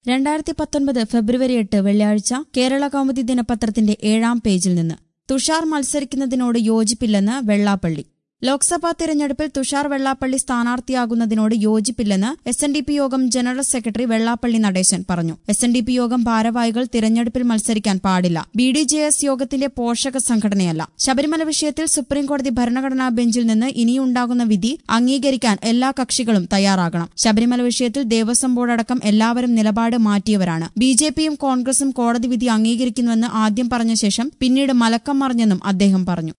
രണ്ടായിരത്തി പത്തൊൻപത് ഫെബ്രുവരി എട്ട് വെള്ളിയാഴ്ച കേരള കൗമുദി ദിനപത്രത്തിന്റെ ഏഴാം പേജിൽ നിന്ന് തുഷാർ മത്സരിക്കുന്നതിനോട് യോജിപ്പില്ലെന്ന് വെള്ളാപ്പള്ളി ലോക്സഭാ തെരഞ്ഞെടുപ്പിൽ തുഷാർ വെള്ളാപ്പള്ളി സ്ഥാനാർത്ഥിയാകുന്നതിനോട് യോജിപ്പില്ലെന്ന് എസ് എൻ ഡി പി യോഗം ജനറൽ സെക്രട്ടറി വെള്ളാപ്പള്ളി നടേശൻ പറഞ്ഞു എസ് എൻ ഡി പി യോഗം ഭാരവാഹികൾ തിരഞ്ഞെടുപ്പിൽ മത്സരിക്കാൻ പാടില്ല ബി ഡി ജെ എസ് യോഗത്തിന്റെ പോഷക സംഘടനയല്ല ശബരിമല വിഷയത്തിൽ സുപ്രീംകോടതി ഭരണഘടനാ ബെഞ്ചിൽ നിന്ന് ഇനിയുണ്ടാകുന്ന വിധി അംഗീകരിക്കാൻ എല്ലാ കക്ഷികളും തയ്യാറാകണം ശബരിമല വിഷയത്തിൽ ദേവസ്വം ബോർഡ് അടക്കം എല്ലാവരും നിലപാട് മാറ്റിയവരാണ് ബി ജെ പിയും കോൺഗ്രസും കോടതി വിധി അംഗീകരിക്കുന്നുവെന്ന് ആദ്യം പറഞ്ഞ ശേഷം പിന്നീട് മലക്കം മറിഞ്ഞെന്നും അദ്ദേഹം പറഞ്ഞു